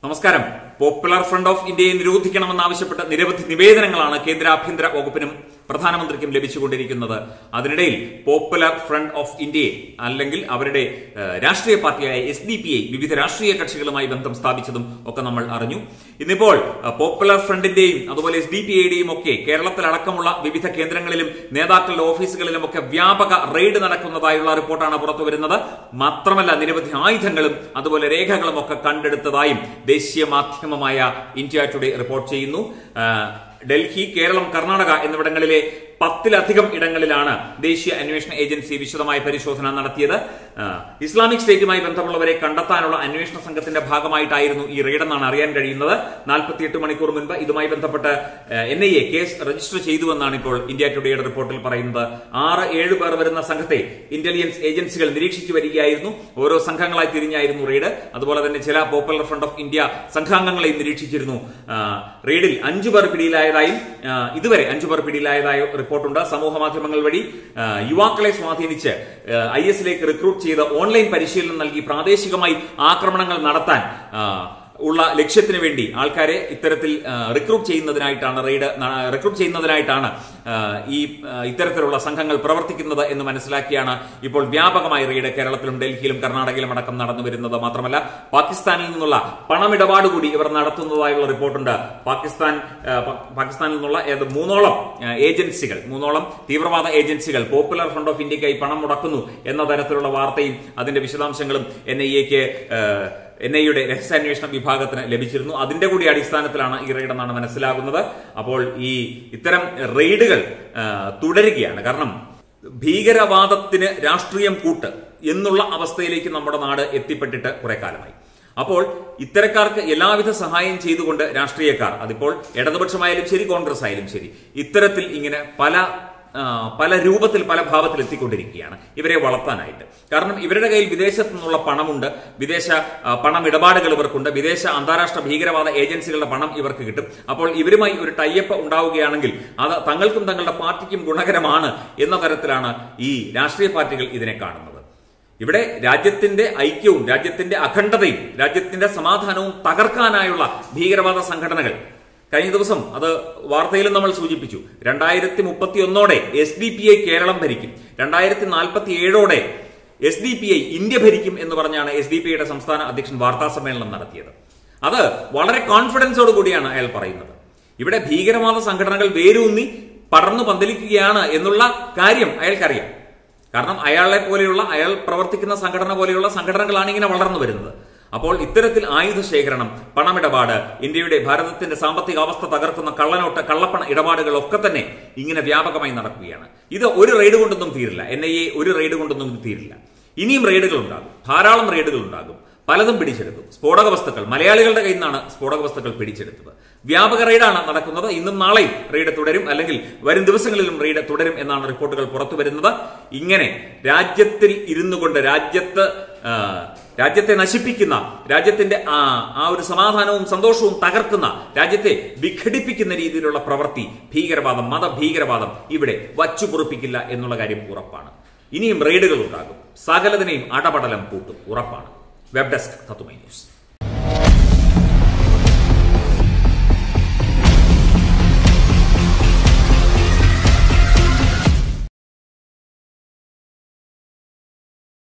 നമസ്കാരം popular front of ഇന്ത്യയെ നിരോധിക്കണമെന്നാവശ്യപ്പെട്ട നിരവധി നിവേദനങ്ങളാണ് കേന്ദ്ര ആഭ്യന്തര വകുപ്പിനും പ്രധാനമന്ത്രിക്കും ലഭിച്ചുകൊണ്ടിരിക്കുന്നത് അതിനിടയിൽ പോപ്പുലർ ഫ്രണ്ട് ഓഫ് ഇന്ത്യയെ അല്ലെങ്കിൽ അവരുടെ ഏഹ്, രാഷ്ട്രീയ പാർട്ടിയായ എസ് ഡി പി ഐ വിവിധ രാഷ്ട്രീയ കക്ഷികളുമായി ബന്ധം സ്ഥാപിച്ചതും ഒക്കെ നമ്മൾ അറിഞ്ഞു ഇന്നിപ്പോൾ ഏഹ്, പോപ്പുലർ ഫ്രണ്ടിന്റെയും അതുപോലെ എസ് ഡി പി ഐയുടെയും ഒക്കെ കേരളത്തിലടക്കമുള്ള വിവിധ കേന്ദ്രങ്ങളിലും നേതാക്കളുടെ ഓഫീസുകളിലും ഒക്കെ വ്യാപക റെയ്ഡ് നടക്കുന്നതായുള്ള റിപ്പോർട്ടാണ് പുറത്തു വരുന്നത് മാത്രമല്ല നിരവധി ആയുധങ്ങളും അതുപോലെ രേഖകളും ഒക്കെ കണ്ടെടുത്തതായും ദേശീയ മാധ്യമമായ ഇന്ത്യ ടുഡേ റിപ്പോർട്ട് ചെയ്യുന്നു ആ, ഡൽഹി കേരളം കർണാടക എന്നിവിടങ്ങളിലെ പത്തിലധികം ഇടങ്ങളിലാണ് ദേശീയ അന്വേഷണ ഏജൻസി വിശദമായ പരിശോധന നടത്തിയത് ആ, ഇസ്ലാമിക് സ്റ്റേറ്റുമായി ബന്ധമുള്ളവരെ കണ്ടെത്താനുള്ള അന്വേഷണ സംഘത്തിന്റെ ഭാഗമായിട്ടായിരുന്നു ഈ റെയ്ഡെന്നാണ് അറിയാൻ കഴിയുന്നത് നാൽപ്പത്തിയെട്ട് മണിക്കൂർ മുൻപ് ഇതുമായി ബന്ധപ്പെട്ട് N I A case register ചെയ്തുവെന്നാണ് ഇപ്പോൾ ഇന്ത്യ ടുഡേയുടെ റിപ്പോർട്ടിൽ പറയുന്നത് ആറ് ഏഴ് പേർ വരുന്ന സംഘത്തെ ഇന്റലിജൻസ് ഏജൻസികൾ നിരീക്ഷിച്ചു വരികയായിരുന്നു ഓരോ സംഘങ്ങളായി തിരിഞ്ഞായിരുന്നു റെയ്ഡ് അതുപോലെ തന്നെ ചില പോപ്പുലർ ഫ്രണ്ട് ഓഫ് ഇന്ത്യ സംഘാംഗങ്ങളെയും നിരീക്ഷിച്ചിരുന്നു ആ, റെയ്ഡിൽ അഞ്ചു പേർ പിടിയിലായതായും ആ, ഇതുവരെ അഞ്ചു പേർ പിടിയിലായതായ റിപ്പോർട്ടുണ്ട് സമൂഹ മാധ്യമങ്ങൾ വഴി ആ, യുവാക്കളെ സ്വാധീനിച്ച് ഐ എസിലേക്ക് റിക്രൂട്ട് ചെയ്ത് ഓൺലൈൻ പരിശീലനം നൽകി പ്രാദേശികമായി ആക്രമണങ്ങൾ നടത്താൻ ആ, ഉള്ള ലക്ഷ്യത്തിന് വേണ്ടി ആൾക്കാരെ ഇത്തരത്തിൽ റിക്രൂട്ട് ചെയ്യുന്നതിനായിട്ടാണ് റെയ്ഡ് റിക്രൂട്ട് ചെയ്യുന്നതിനായിട്ടാണ് ആ, ഈ ആ, ഇത്തരത്തിലുള്ള സംഘങ്ങൾ പ്രവർത്തിക്കുന്നത് എന്ന് മനസ്സിലാക്കിയാണ് ഇപ്പോൾ വ്യാപകമായി റെയ്ഡ് കേരളത്തിലും ഡൽഹിയിലും കർണാടകയിലും അടക്കം നടന്നു വരുന്നത് മാത്രമല്ല പാകിസ്ഥാനിൽ നിന്നുള്ള പണമിടപാട് കൂടി ഇവർ നടത്തുന്നതായുള്ള റിപ്പോർട്ടുണ്ട് പാകിസ്ഥാൻ ആ, പ- പാകിസ്ഥാനിൽ നിന്നുള്ള ഏത് മൂന്നോളം ആ, ഏജൻസികൾ മൂന്നോളം തീവ്രവാദ ഏജൻസികൾ പോപ്പുലർ ഫ്രണ്ട് ഓഫ് ഇന്ത്യക്കായി പണം മുടക്കുന്നു എന്ന തരത്തിലുള്ള വാർത്തയും അതിന്റെ വിശദാംശങ്ങളും എൻ ഐ എക്ക് എൻ ഐയുടെ രഹസ്യാന്വേഷണ വിഭാഗത്തിന് ലഭിച്ചിരുന്നു അതിന്റെ കൂടി അടിസ്ഥാനത്തിലാണ് ഈ റെയ്ഡ് എന്നാണ് മനസ്സിലാകുന്നത് അപ്പോൾ ഈ ഇത്തരം റെയ്ഡുകൾ ആ, തുടരുകയാണ് കാരണം ഭീകരവാദത്തിന് രാഷ്ട്രീയം കൂട്ട് എന്നുള്ള അവസ്ഥയിലേക്ക് നമ്മുടെ നാട് എത്തിപ്പെട്ടിട്ട് കുറെ കാലമായി അപ്പോൾ ഇത്തരക്കാർക്ക് എല്ലാവിധ സഹായം ചെയ്തുകൊണ്ട് രാഷ്ട്രീയക്കാർ അതിപ്പോൾ ഇടതുപക്ഷമായാലും ശരി കോൺഗ്രസ് ആയാലും ശരി ഇത്തരത്തിൽ ഇങ്ങനെ പല ആ, പല രൂപത്തിൽ പല ഭാവത്തിൽ എത്തിക്കൊണ്ടിരിക്കുകയാണ് ഇവരെ വളർത്താനായിട്ട് കാരണം ഇവരുടെ കയ്യിൽ വിദേശത്തു നിന്നുള്ള പണമുണ്ട് വിദേശ ആ, പണമിടപാടുകൾ ഇവർക്കുണ്ട് വിദേശ അന്താരാഷ്ട്ര ഭീകരവാദ ഏജൻസികളുടെ പണം ഇവർക്ക് കിട്ടും അപ്പോൾ ഇവരുമായി ഒരു ടൈപ്പ് ഉണ്ടാവുകയാണെങ്കിൽ അത് തങ്ങൾക്കും തങ്ങളുടെ പാർട്ടിക്കും ഗുണകരമാണ് എന്ന തരത്തിലാണ് ഈ രാഷ്ട്രീയ പാർട്ടികൾ ഇതിനെ കാണുന്നത് ഇവിടെ രാജ്യത്തിന്റെ ഐക്യവും രാജ്യത്തിന്റെ അഖണ്ഡതയും രാജ്യത്തിന്റെ സമാധാനവും തകർക്കാനായുള്ള ഭീകരവാദ സംഘടനകൾ കഴിഞ്ഞ ദിവസം അത് വാർത്തയിലും നമ്മൾ സൂചിപ്പിച്ചു രണ്ടായിരത്തി മുപ്പത്തി ഒന്നോടെ S D P I Keralam ഭരിക്കും രണ്ടായിരത്തി നാൽപ്പത്തി ഏഴോടെ S D P I India ഭരിക്കും എന്ന് പറഞ്ഞാണ് എസ് ഡി പി ഐയുടെ സംസ്ഥാന അധ്യക്ഷൻ വാർത്താ സമ്മേളനം നടത്തിയത് അത് വളരെ കോൺഫിഡൻസോട് കൂടിയാണ് അയാൾ പറയുന്നത് ഇവിടെ ഭീകരവാദ സംഘടനകൾ വേരൂന്നി പടർന്നു പന്തലിക്കുകയാണ് എന്നുള്ള കാര്യം അയാൾക്കറിയാം കാരണം അയാളെ പോലെയുള്ള അയാൾ പ്രവർത്തിക്കുന്ന സംഘടന പോലെയുള്ള സംഘടനകളാണ് ഇങ്ങനെ വളർന്നു വരുന്നത് അപ്പോൾ ഇത്തരത്തിൽ ആയുധ ശേഖരണം പണമിടപാട് ഇന്ത്യയുടെ ഭാരതത്തിന്റെ സാമ്പത്തിക അവസ്ഥ തകർക്കുന്ന കള്ളനോട്ട് കള്ളപ്പണ ഇടപാടുകൾ ഒക്കെ തന്നെ ഇങ്ങനെ വ്യാപകമായി നടക്കുകയാണ് ഇത് ഒരു റെയ്ഡ് കൊണ്ടൊന്നും തീരില്ല എൻ ഐ എ ഒരു റെയ്ഡ് കൊണ്ടൊന്നും ഇത് തീരില്ല ഇനിയും റെയ്ഡുകൾ ഉണ്ടാകും ധാരാളം റെയ്ഡുകൾ ഉണ്ടാകും പലതും പിടിച്ചെടുക്കും സ്ഫോടക വസ്തുക്കൾ മലയാളികളുടെ കയ്യിൽ നിന്നാണ് സ്ഫോടക വസ്തുക്കൾ പിടിച്ചെടുത്തത് വ്യാപക റെയ്ഡാണ് നടക്കുന്നത് ഇന്നും നാളെയും റെയ്ഡ് തുടരും അല്ലെങ്കിൽ വരും ദിവസങ്ങളിലും റെയ്ഡ് തുടരും എന്നാണ് റിപ്പോർട്ടുകൾ പുറത്തു വരുന്നത് ഇങ്ങനെ രാജ്യത്തിൽ ഇരുന്നു കൊണ്ട് രാജ്യത്ത് ആ, രാജ്യത്തെ നശിപ്പിക്കുന്ന രാജ്യത്തിന്റെ ആ ആ ഒരു സമാധാനവും സന്തോഷവും തകർക്കുന്ന രാജ്യത്തെ വിഘടിപ്പിക്കുന്ന രീതിയിലുള്ള പ്രവൃത്തി ഭീകരവാദം മതഭീകരവാദം ഇവിടെ വച്ചുപുറപ്പിക്കില്ല എന്നുള്ള കാര്യം ഉറപ്പാണ് ഇനിയും റെയ്ഡുകൾ ഉണ്ടാകും സകലതിനെയും അടപടലം പൂട്ടും ഉറപ്പാണ് വെബ് ഡെസ്ക് തത്തുമൈ ന്യൂസ്